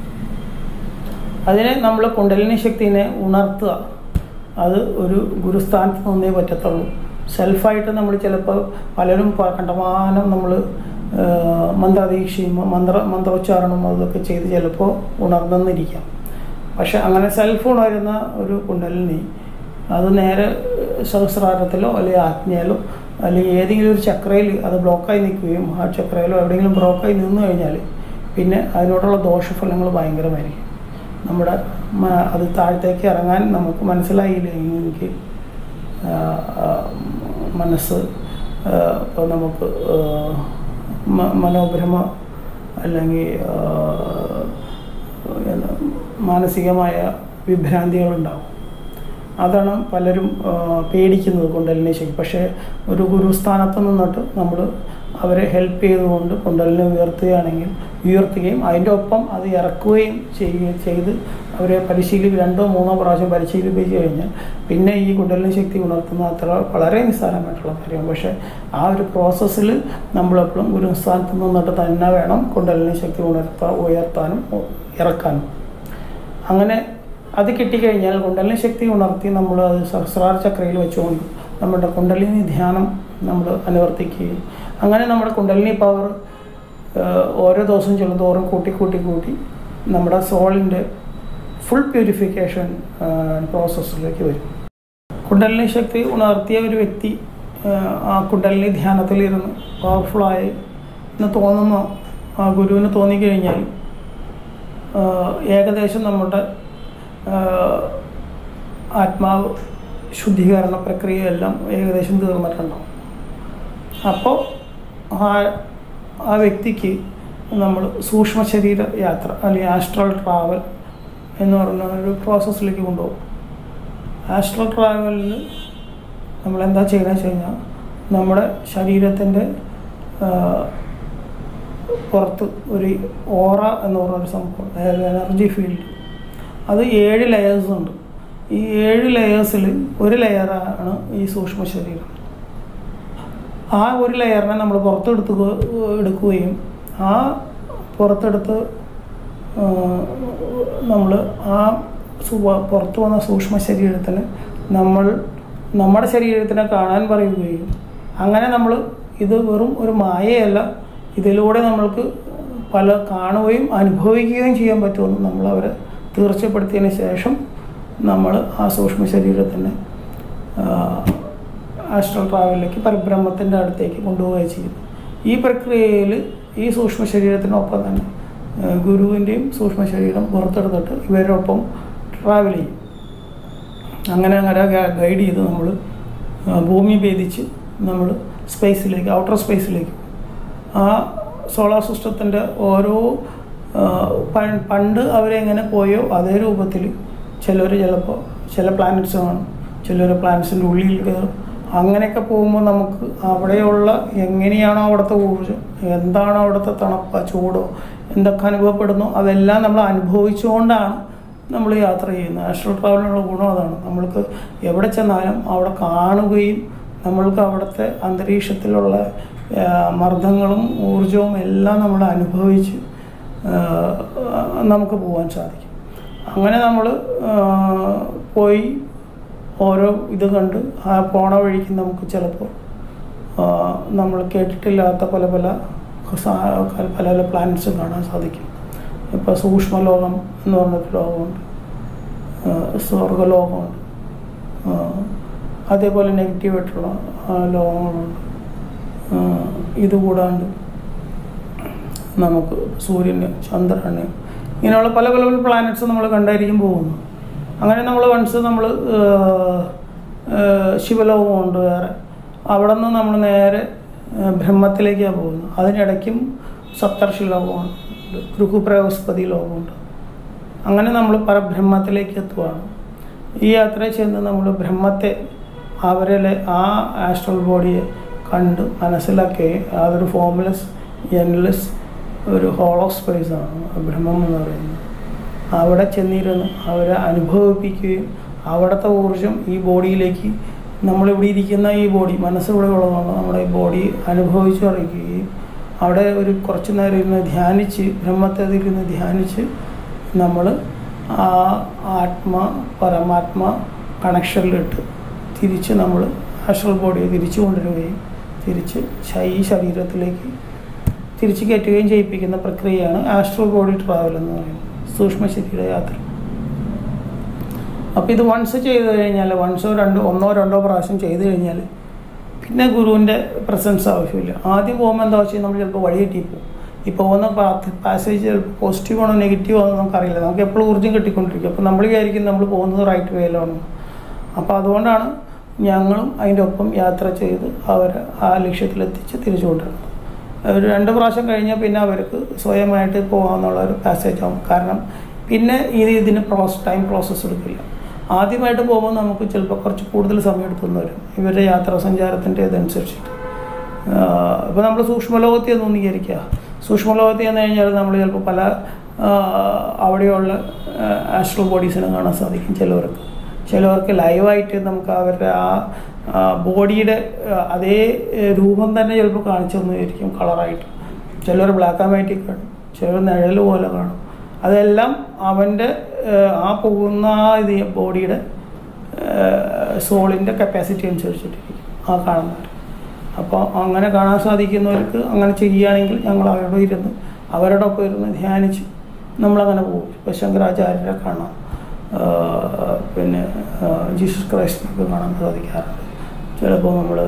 അതിനെ നമ്മൾ കുണ്ടലിനി ശക്തിനെ ഉണർത്തുക അത് ഒരു ഗുരുസ്ഥാനത്ത് നിന്നേ പറ്റത്തുള്ളൂ സെൽഫായിട്ട് നമ്മൾ ചിലപ്പോൾ പലരും പ- കണ്ടമാനം നമ്മൾ മന്ത്രദീക്ഷയും മന്ത്ര മന്ത്രോച്ചാരണവും അതൊക്കെ ചെയ്ത് ചിലപ്പോൾ ഉണർന്നെന്നിരിക്കാം പക്ഷെ അങ്ങനെ സെൽഫ് ഉണരുന്ന ഒരു കുണ്ടലിനി അത് നേരെ സഹസ്രാരത്തിലോ അല്ലെങ്കിൽ ആജ്ഞയിലോ അല്ലെങ്കിൽ ഏതെങ്കിലും ഒരു ചക്രയിൽ അത് ബ്ലോക്കായി നിൽക്കുകയും ആ ചക്രയിലോ എവിടെയെങ്കിലും ബ്ലോക്കായി നിന്ന് കഴിഞ്ഞാൽ പിന്നെ അതിനോടുള്ള ദോഷഫലങ്ങൾ ഭയങ്കരമായിരിക്കും നമ്മുടെ മ- അത് താഴത്തേക്ക് ഇറങ്ങാൻ നമുക്ക് മനസ്സിലായില്ല എങ്കിൽ ആ, ആ, മനസ്സ് ഇപ്പോൾ നമുക്ക് ആ, മ- മനോഭ്രമ അല്ലെങ്കിൽ ആ, എന്താ, മാനസികമായ വിഭ്രാന്തികളുണ്ടാവും അതാണ് പലരും ആ, പേടിക്കുന്നത് കുണ്ടലിനെ ശരി പക്ഷേ ഒരു ഗുരുസ്ഥാനത്ത് നിന്നിട്ട് നമ്മൾ അവരെ ഹെൽപ്പ് ചെയ്തുകൊണ്ട് കുണ്ടലിനെ ഉയർത്തുകയാണെങ്കിൽ ഉയർത്തുകയും അതിൻ്റെ ഒപ്പം അത് ഇറക്കുകയും ചെയ്യുക ചെയ്ത് അവരെ പരിശീലി രണ്ടോ മൂന്നോ പ്രാവശ്യം പരിശീലിപ്പിച്ച് കഴിഞ്ഞാൽ പിന്നെ ഈ കുണ്ടലിനി ശക്തി ഉണർത്തുന്ന അത്ര വളരെ നിസ്സാരമായിട്ടുള്ള കാര്യമാണ് പക്ഷേ ആ ഒരു പ്രോസസ്സിൽ നമ്മളെപ്പോഴും ഗുരുസ്ഥാനത്ത് നിന്നിട്ട് തന്നെ വേണം കുണ്ടലിനി ശക്തി ഉണർത്താൻ ഉയർത്താനും ഉ- ഇറക്കാനും അങ്ങനെ അത് കിട്ടിക്കഴിഞ്ഞാൽ കുണ്ടലിനി ശക്തി ഉണർത്തി നമ്മൾ അത് സഹസ്രാര ചക്രയിൽ വെച്ചുകൊണ്ട് നമ്മുടെ കുണ്ടലിനി ധ്യാനം നമ്മൾ അനുവർത്തിക്കുകയും അങ്ങനെ നമ്മുടെ കുണ്ടലിനി പവർ ഓരോ ദിവസവും ചെല്ലുന്തോറും കൂട്ടി കൂട്ടി കൂട്ടി നമ്മുടെ സോളിൻ്റെ ഫുൾ പ്യൂരിഫിക്കേഷൻ പ്രോസസ്സിലേക്ക് വരും കുണ്ടലിനി ശക്തി ഉണർത്തിയ ഒരു വ്യക്തി ആ, ആ കുണ്ടലിനി ധ്യാനത്തിലിരുന്ന് പവർഫുള്ളായി എന്ന് തോന്നുന്ന ആ ഗുരുവിന് തോന്നിക്കഴിഞ്ഞാൽ ആ, ഏകദേശം നമ്മുടെ ആ, ആത്മാവ് ശുദ്ധീകരണ പ്രക്രിയയെല്ലാം ഏകദേശം തീർന്നിട്ടുണ്ടാവും അപ്പോൾ ആ ആ വ്യക്തിക്ക് നമ്മൾ സൂക്ഷ്മ ശരീര യാത്ര അല്ലെങ്കിൽ ആസ്ട്രൽ ട്രാവൽ എന്ന് പറഞ്ഞ ഒരു പ്രോസസ്സിലേക്ക് കൊണ്ടുപോകും ആസ്ട്രൽ ട്രാവലിൽ നമ്മൾ എന്താ ചെയ്യുന്നത് വെച്ച് കഴിഞ്ഞാൽ നമ്മുടെ ശരീരത്തിൻ്റെ പുറത്ത് ഒരു ഓറ എന്ന് പറഞ്ഞൊരു സംഭവം അതായത് എനർജി ഫീൽഡ് അത് ഏഴ് ലെയേഴ്സ് ഉണ്ട് ഈ ഏഴ് ലെയേഴ്സിൽ ഒരു ലെയറാണ് ഈ സൂക്ഷ്മ ശരീരം ആ ഒരു ലെയറിനെ നമ്മൾ പുറത്തെടുത്ത് എടുക്കുകയും ആ പുറത്തെടുത്ത് നമ്മൾ ആ സു- പുറത്തു വന്ന സൂക്ഷ്മ ശരീരത്തിന് നമ്മൾ നമ്മുടെ ശരീരത്തിനെ കാണാൻ പറയുകയും അങ്ങനെ നമ്മൾ ഇത് വെറും ഒരു മായയല്ല ഇതിലൂടെ നമ്മൾക്ക് പല കാണുകയും അനുഭവിക്കുകയും ചെയ്യാൻ പറ്റുമെന്ന് നമ്മൾ അവരെ തീർച്ചപ്പെടുത്തിയതിന് ശേഷം നമ്മൾ ആ സൂക്ഷ്മ ശരീരത്തിന് ആസ്ട്രൽ ട്രാവലിലേക്ക് പരബ്രഹ്മത്തിൻ്റെ അടുത്തേക്ക് കൊണ്ടുപോവുകയും ചെയ്യും ഈ പ്രക്രിയയിൽ ഈ സൂക്ഷ്മ ശരീരത്തിനൊപ്പം തന്നെ ആ, ഗുരുവിൻ്റെയും സൂക്ഷ്മ ശരീരം പുറത്തെടുത്തിട്ട് ഇവരോടൊപ്പം ട്രാവൽ ചെയ്യും അങ്ങനെ അങ്ങനെ ഗൈഡ് ചെയ്ത് നമ്മൾ ഭൂമി ഭേദിച്ച് നമ്മൾ സ്പേസിലേക്ക് ഔട്ടർ സ്പേസിലേക്ക് ആ സോളാർ സിസ്റ്റത്തിൻ്റെ ഓരോ ആ, പ- പണ്ട് അവരെങ്ങനെ പോയോ അതേ രൂപത്തിൽ ചിലർ ചിലപ്പോൾ ചില പ്ലാനറ്റ്സ് കാണും ചിലർ പ്ലാനറ്റ്സിൻ്റെ ഉള്ളിൽ കയറും അങ്ങനെയൊക്കെ പോകുമ്പോൾ നമുക്ക് അവിടെയുള്ള എങ്ങനെയാണോ അവിടുത്തെ ഊർജ്ജം എന്താണോ അവിടുത്തെ തണുപ്പ ചൂടോ എന്തൊക്കെ അനുഭവപ്പെടുന്നു അതെല്ലാം നമ്മൾ അനുഭവിച്ചുകൊണ്ടാണ് നമ്മൾ യാത്ര ചെയ്യുന്നത് ആസ്ട്രൽ ട്രാവലിനുള്ള ഗുണം അതാണ് നമ്മൾക്ക് എവിടെ ചെന്നാലും അവിടെ കാണുകയും നമ്മൾക്ക് അവിടുത്തെ അന്തരീക്ഷത്തിലുള്ള ആ, മർദ്ദങ്ങളും ഊർജവും എല്ലാം നമ്മൾ അനുഭവിച്ച് ആ, നമുക്ക് പോകാൻ സാധിക്കും അങ്ങനെ നമ്മൾ പോയി ഓരോ ഇത് കണ്ട് ആ പോണ വഴിക്ക് നമുക്ക് ചിലപ്പോൾ നമ്മൾ കേട്ടിട്ടില്ലാത്ത പല പല സാ- പല പല പ്ലാനറ്റ്സും കാണാൻ സാധിക്കും ഇപ്പോൾ സൂക്ഷ്മലോകം എന്ന് പറഞ്ഞൊരു ലോകമുണ്ട് ആ, സ്വർഗലോകമുണ്ട് ആ, അതേപോലെ നെഗറ്റീവായിട്ടുള്ള ആ, ലോകങ്ങളുണ്ട് ആ, ഇത് കൂടാണ്ട് നമുക്ക് സൂര്യന് ചന്ദ്രന് ഇങ്ങനെയുള്ള പല പല പ്ലാനറ്റ്സ് നമ്മൾ കണ്ടായിരിക്കും പോകുന്നു അങ്ങനെ നമ്മൾ വൺസ് നമ്മൾ ശിവലോകമുണ്ട് വേറെ അവിടെ നിന്ന് നമ്മൾ നേരെ ആ, ബ്രഹ്മത്തിലേക്കാണ് പോകുന്നത് അതിനിടയ്ക്കും സപ്തർഷി ലോകമുണ്ട് ഗൃഹുപ്രവസ്പതി ലോകമുണ്ട് അങ്ങനെ നമ്മൾ പരബ്രഹ്മത്തിലേക്ക് എത്തുവാണ് ഈ യാത്ര ചെന്ന് നമ്മൾ ബ്രഹ്മത്തെ അവരിലെ ആ ആസ്ട്രൽ ബോഡിയെ കണ്ട് മനസ്സിലാക്കുകയും അതൊരു ഫോംലെസ് എൻലെസ് ഒരു ഹോളോ സ്പേസ് ആണ് ബ്രഹ്മം എന്ന് പറയുന്നത് അവിടെ ചെന്നിരുന്ന് അവരെ അനുഭവിപ്പിക്കുകയും അവിടുത്തെ ഊർജം ഈ ബോഡിയിലേക്ക് നമ്മളിവിടെ ഇരിക്കുന്ന ഈ ബോഡി മനസ്സിവിടെ ഉള്ളതാണ് നമ്മുടെ ഈ ബോഡി അനുഭവിച്ചു അറിയിക്കുകയും അവിടെ ഒരു കുറച്ച് നേരം ഇരുന്ന് ധ്യാനിച്ച് ബ്രഹ്മത്തെ ഇരുന്ന് ധ്യാനിച്ച് നമ്മൾ ആ ആത്മ പരമാത്മ കണക്ഷനിലിട്ട് തിരിച്ച് നമ്മൾ ആസ്ട്രൽ ബോഡിയെ തിരിച്ചു കൊണ്ടുവരികയും തിരിച്ച് ശ- ഈ ശരീരത്തിലേക്ക് തിരിച്ച് കയറ്റുകയും ചെയ്യിപ്പിക്കുന്ന പ്രക്രിയയാണ് ആസ്ട്രൽ ബോഡി ട്രാവൽ എന്ന് പറയുന്നത് സൂക്ഷ്മ ശരീര യാത്ര അപ്പോൾ ഇത് വൺസ് ചെയ്ത് കഴിഞ്ഞാൽ വൺസോ രണ്ടോ ഒന്നോ രണ്ടോ പ്രാവശ്യം ചെയ്ത് കഴിഞ്ഞാൽ പിന്നെ ഗുരുവിൻ്റെ പ്രസൻസ് ആവശ്യമില്ല ആദ്യം പോകുമ്പോൾ എന്താ വെച്ചാൽ നമ്മൾ ചിലപ്പോൾ വഴി തെറ്റി പോകും ഈ പോകുന്ന പാസേജ് ചിലപ്പോൾ പോസിറ്റീവ് ആണോ നെഗറ്റീവ് ആണോ നമുക്കറിയില്ല നമുക്ക് എപ്പോഴും ഊർജ്ജം കിട്ടിക്കൊണ്ടിരിക്കും അപ്പോൾ നമ്മൾ വിചാരിക്കും നമ്മൾ പോകുന്നത് റൈറ്റ് വേയിലാണ് അപ്പോൾ അതുകൊണ്ടാണ് ഞങ്ങളും അതിൻ്റെ ഒപ്പം യാത്ര ചെയ്ത് അവരെ ആ ലക്ഷ്യത്തിലെത്തിച്ച് തിരിച്ചു കൊണ്ടുവരുന്നത് ഒരു രണ്ട് പ്രാവശ്യം കഴിഞ്ഞാൽ പിന്നെ അവർക്ക് സ്വയമായിട്ട് പോകാമെന്നുള്ള ഒരു പാസേജ് ആവും കാരണം പിന്നെ ഇത് ഇതിന് പ്രോസസ് ടൈം പ്രോസസ്സ് എടുക്കില്ല ആദ്യമായിട്ട് പോകുമ്പോൾ നമുക്ക് ചിലപ്പോൾ കുറച്ച് കൂടുതൽ സമയം എടുത്തുനിന്ന് വരും ഇവരുടെ യാത്രാ സഞ്ചാരത്തിൻ്റെ ഇതനുസരിച്ചിട്ട് ഇപ്പോൾ നമ്മൾ സൂക്ഷ്മലോകത്തിൽ ഒന്ന് വിചാരിക്കുക സൂക്ഷ്മലോകത്തിൽ എന്ന് കഴിഞ്ഞാൽ നമ്മൾ ചിലപ്പോൾ പല ആ, അവിടെയുള്ള ആസ്ട്രൽ ബോഡീസിനെ കാണാൻ സാധിക്കും ചിലവർക്ക് ചിലവർക്ക് ലൈവായിട്ട് നമുക്ക് അവരുടെ ആ ബോഡിയുടെ അതേ ഏ, രൂപം തന്നെ ചിലപ്പോൾ കാണിച്ചു തന്നിരിക്കും കളറായിട്ട് ചിലർ ബ്ലാക്ക് ആൻഡ് വൈറ്റിൽ കാണും ചിലർ നിഴൽ പോലെ കാണും അതെല്ലാം അവൻ്റെ ഏഹ്, ആ പോകുന്ന ആ ഇത് ബോഡിയുടെ സോളിൻ്റെ കപ്പാസിറ്റി അനുസരിച്ചിട്ടിരിക്കും ആ കാണുന്നവർ അപ്പോൾ അങ്ങനെ കാണാൻ സാധിക്കുന്നവർക്ക് അങ്ങനെ ചെയ്യുകയാണെങ്കിൽ ഞങ്ങൾ അവരോട് ഇരുന്ന് അവരുടെ ഒപ്പം ഇരുന്ന് ധ്യാനിച്ച് നമ്മളങ്ങനെ പോകും ഇപ്പോൾ ശങ്കരാചാര്യരെ കാണാം ആഹ് പിന്നെ ആഹ് ജീസസ് ക്രൈസ്റ്റിനൊക്കെ കാണാൻ സാധിക്കാറുണ്ട് ചിലപ്പോൾ നമ്മൾ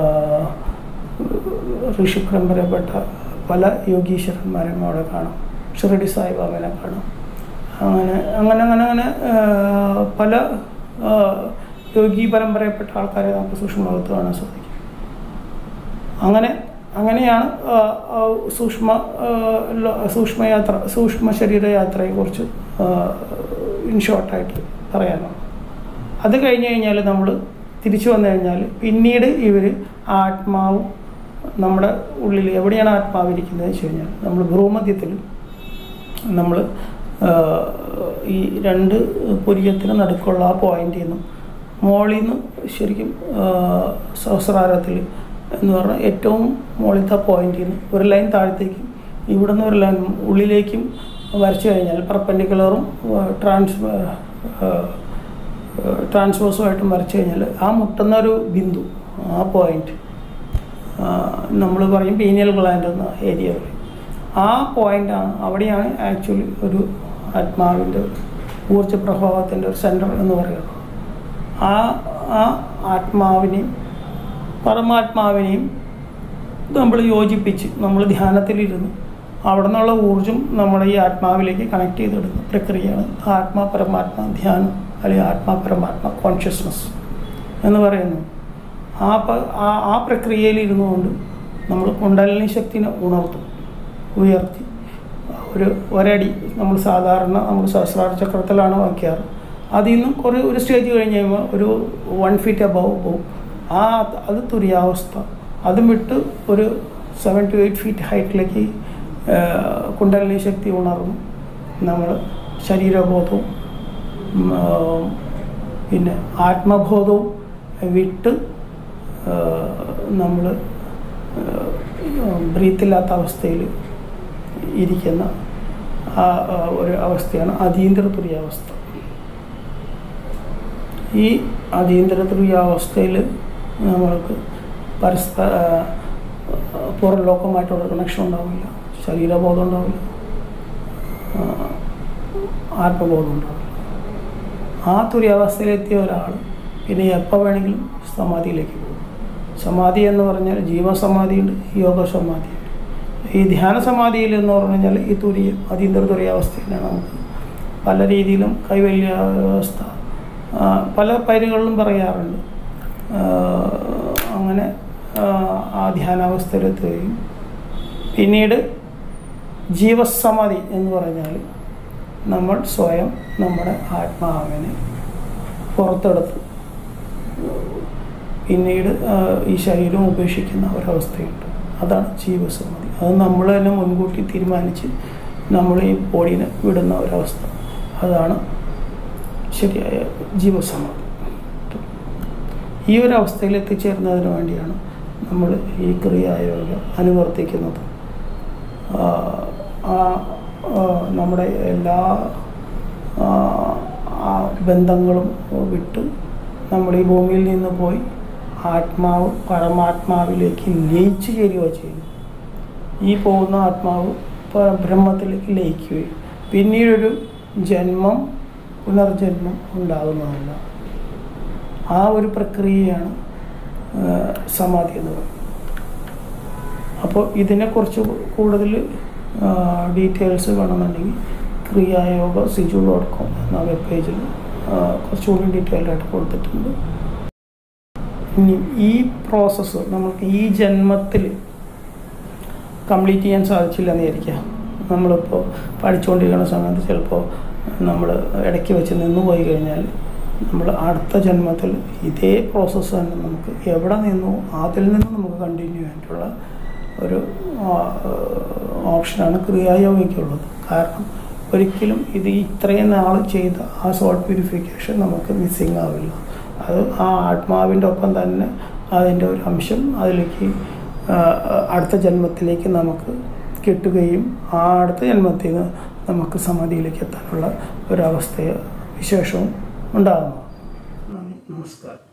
ഋഷി പരമ്പരപ്പെട്ട പല യോഗീശ്വരന്മാരെയും അവിടെ കാണാം ഷിറഡി സായിബാബനെ കാണാം അങ്ങനെ അങ്ങനെ അങ്ങനെ അങ്ങനെ ആ, പല ആ, യോഗി പരമ്പരയിൽപ്പെട്ട ആൾക്കാരെ നമുക്ക് സൂക്ഷ്മ ലോകത്ത് കാണാൻ സാധിക്കും അങ്ങനെ അങ്ങനെയാണ് ആ, ആ, സൂക്ഷ്മ ആ, ലോ- സൂക്ഷ്മയാത്ര സൂക്ഷ്മ ശരീരയാത്രയെക്കുറിച്ച് ഇൻ ഷോർട്ടായിട്ട് പറയാനുള്ളത് അത് കഴിഞ്ഞ് കഴിഞ്ഞാൽ നമ്മൾ തിരിച്ചു വന്നു കഴിഞ്ഞാൽ പിന്നീട് ഇവർ ആത്മാവും നമ്മുടെ ഉള്ളിൽ എവിടെയാണ് ആത്മാവ് ഇരിക്കുന്നത് വെച്ച് കഴിഞ്ഞാൽ നമ്മൾ ഭ്രൂമധ്യത്തിൽ നമ്മൾ ഈ രണ്ട് പുരിയത്തിന് നടുക്കുള്ള ആ പോയിന്റിൽ നിന്നും മോളിൽ നിന്ന് ശരിക്കും ആ, സഹസ്രാരത്തിൽ എന്ന് പറഞ്ഞാൽ ഏറ്റവും മുകളിലത്തെ പോയിന്റിൽ നിന്ന് ഒരു ലൈൻ താഴത്തേക്കും ഇവിടെ നിന്ന് ഒരു ലൈൻ ഉള്ളിലേക്കും വരച്ചു കഴിഞ്ഞാൽ പെർപ്പൻഡിക്കുലറും ട്രാൻസ് ട്രാൻസ്വേഴ്സുമായിട്ടും വരച്ചു കഴിഞ്ഞാൽ ആ മുട്ടുന്ന ഒരു ബിന്ദു ആ പോയിന്റ് നമ്മൾ പറയും പീനിയൽ ഗ്ലാൻഡ് എന്ന ഏരിയ പറയും ആ പോയിൻ്റാണ് അവിടെയാണ് ആക്ച്വലി ഒരു ആത്മാവിൻ്റെ ഊർജ്ജ പ്രഭാവത്തിൻ്റെ ഒരു സെൻറ്റർ എന്ന് പറയുന്നത് ആ ആ ആത്മാവിനെയും പരമാത്മാവിനെയും നമ്മൾ യോജിപ്പിച്ച് നമ്മൾ ധ്യാനത്തിലിരുന്ന് അവിടെ നിന്നുള്ള ഊർജം നമ്മുടെ ഈ ആത്മാവിലേക്ക് കണക്ട് ചെയ്തിടുന്ന പ്രക്രിയയാണ് ആത്മാ പരമാത്മ ധ്യാനം അല്ലെങ്കിൽ ആത്മാ പരമാത്മ കോൺഷ്യസ്നസ് എന്ന് പറയുന്നു ആ പ- ആ ആ പ്രക്രിയയിൽ ഇരുന്നുകൊണ്ട് നമ്മൾ കുണ്ടലിനി ശക്തിനെ ഉണർത്തും ഉയർത്തി ഒരു ഒരടി നമ്മൾ സാധാരണ നമ്മൾ സഹസ്രാര ചക്രത്തിലാണ് വയ്ക്കാറ് അതിൽ നിന്നും കുറേ ഒരു സ്റ്റേജ് കഴിഞ്ഞ് കഴിയുമ്പോൾ ഒരു വൺ ഫീറ്റ് അബവ് പോകും ആ അത് തുര്യാവസ്ഥ അതും വിട്ട് ഒരു സെവൻ ടു എയ്റ്റ് ഫീറ്റ് ഹൈറ്റിലേക്ക് കുണ്ടലിനി ശക്തി ഉണർന്നു നമ്മൾ ശരീരബോധവും ഉം, ആ, പിന്നെ ആത്മബോധവും വിട്ട് നമ്മൾ ബ്രീത്തില്ലാത്ത അവസ്ഥയിൽ ഇരിക്കുന്ന ആ ആ, ഒരു അവസ്ഥയാണ് അതീന്ദ്ര തുര്യാവസ്ഥ ഈ അതീന്ദ്ര തുര്യാവസ്ഥയിൽ നമ്മൾക്ക് പരസ്പര പുറം ലോകമായിട്ടുള്ള കണക്ഷൻ ഉണ്ടാവില്ല ശരീരബോധം ഉണ്ടാവില്ല ആ, ആത്മബോധം ഉണ്ടാവില്ല ആ തുര്യാവസ്ഥയിലെത്തിയ ഒരാൾ പിന്നെ എപ്പോൾ വേണമെങ്കിലും സമാധിയിലേക്ക് പോകും സമാധി എന്ന് പറഞ്ഞാൽ ജീവസമാധിയുണ്ട് യോഗ സമാധിയുണ്ട് ഈ ധ്യാന സമാധിയിൽ എന്ന് പറഞ്ഞു കഴിഞ്ഞാൽ ഈ തുര്യ അതീന്ദ്ര തുര്യാവസ്ഥയിലാണ് നമുക്ക് പല രീതിയിലും കൈവല്യാവസ്ഥ ആ, പല പേരുകളിലും പറയാറുണ്ട് ആ, അങ്ങനെ ആ, ആ ധ്യാനാവസ്ഥയിലെത്തുകയും പിന്നീട് ജീവസമാധി എന്ന് പറഞ്ഞാൽ നമ്മൾ സ്വയം നമ്മുടെ ആത്മാവിനെ പുറത്തെടുത്ത് പിന്നീട് ആ, ഈ ശരീരം ഉപേക്ഷിക്കുന്ന ഒരവസ്ഥയുണ്ട് അതാണ് ജീവസമാധി അത് നമ്മൾ തന്നെ മുൻകൂട്ടി തീരുമാനിച്ച് നമ്മൾ ഈ ബോഡീനെ വിടുന്ന ഒരവസ്ഥ അതാണ് ശരിയായ ജീവസമാധി ഈ ഒരു അവസ്ഥയിൽ എത്തിച്ചേരുന്നതിന് വേണ്ടിയാണ് നമ്മൾ ഈ ക്രിയായോഗ അനുവർത്തിക്കുന്നത് ആ, ആ, ആ, നമ്മുടെ എല്ലാ ആ, ആ ബന്ധങ്ങളും വിട്ട് നമ്മൾ ഈ ഭൂമിയിൽ നിന്ന് പോയി ആത്മാവ് പരമാത്മാവിലേക്ക് ലയിച്ചു ചേരുക ചെയ്യുന്നു ഈ പോകുന്ന ആത്മാവ് പ- ബ്രഹ്മത്തിലേക്ക് ലയിക്കുകയും പിന്നീടൊരു ജന്മം പുനർജന്മം ഉണ്ടാകുന്നതല്ല ആ ഒരു പ്രക്രിയയാണ് ആ, സമാധി എന്ന് പറയുന്നത് അപ്പോൾ ഇതിനെക്കുറിച്ച് കൂടുതൽ ഡീറ്റെയിൽസ് വേണമെന്നുണ്ടെങ്കിൽ ക്രിയായോഗ സിജു ഡോട്ട് കോം എന്ന വെബ് പേജിൽ കുറച്ചുകൂടി ഡീറ്റെയിൽ ആയിട്ട് കൊടുത്തിട്ടുണ്ട് ഇനി ഈ പ്രോസസ്സ് നമുക്ക് ഈ ജന്മത്തിൽ കംപ്ലീറ്റ് ചെയ്യാൻ സാധിച്ചില്ല എന്ന് വിചാരിക്കുക നമ്മളിപ്പോൾ പഠിച്ചുകൊണ്ടിരിക്കുന്ന സമയത്ത് ചിലപ്പോൾ നമ്മൾ ഇടയ്ക്ക് വെച്ച് നിന്ന് പോയി കഴിഞ്ഞാൽ നമ്മൾ അടുത്ത ജന്മത്തിൽ ഇതേ പ്രോസസ്സ് തന്നെ നമുക്ക് എവിടെ നിന്നോ അതിൽ നിന്ന് നമുക്ക് കണ്ടിന്യൂ ആയിട്ടുള്ള ഒരു ഓപ്ഷനാണ് ക്രിയായോഗിക്കുള്ളത് കാരണം ഒരിക്കലും ഇത് ഇത്രയും നാൾ ചെയ്ത ആ സോൾട്ട് പ്യൂരിഫിക്കേഷൻ നമുക്ക് മിസ്സിങ് ആവില്ല അത് ആ ആത്മാവിൻ്റെ ഒപ്പം തന്നെ അതിൻ്റെ ഒരു അംശം അതിലേക്ക് ആ, അടുത്ത ജന്മത്തിലേക്ക് നമുക്ക് കിട്ടുകയും ആ അടുത്ത ജന്മത്തിൽ നിന്ന് നമുക്ക് സമാധിയിലേക്ക് എത്താനുള്ള ഒരവസ്ഥ വിശേഷവും ഉണ്ടാകുന്നു നന്ദി നമസ്കാരം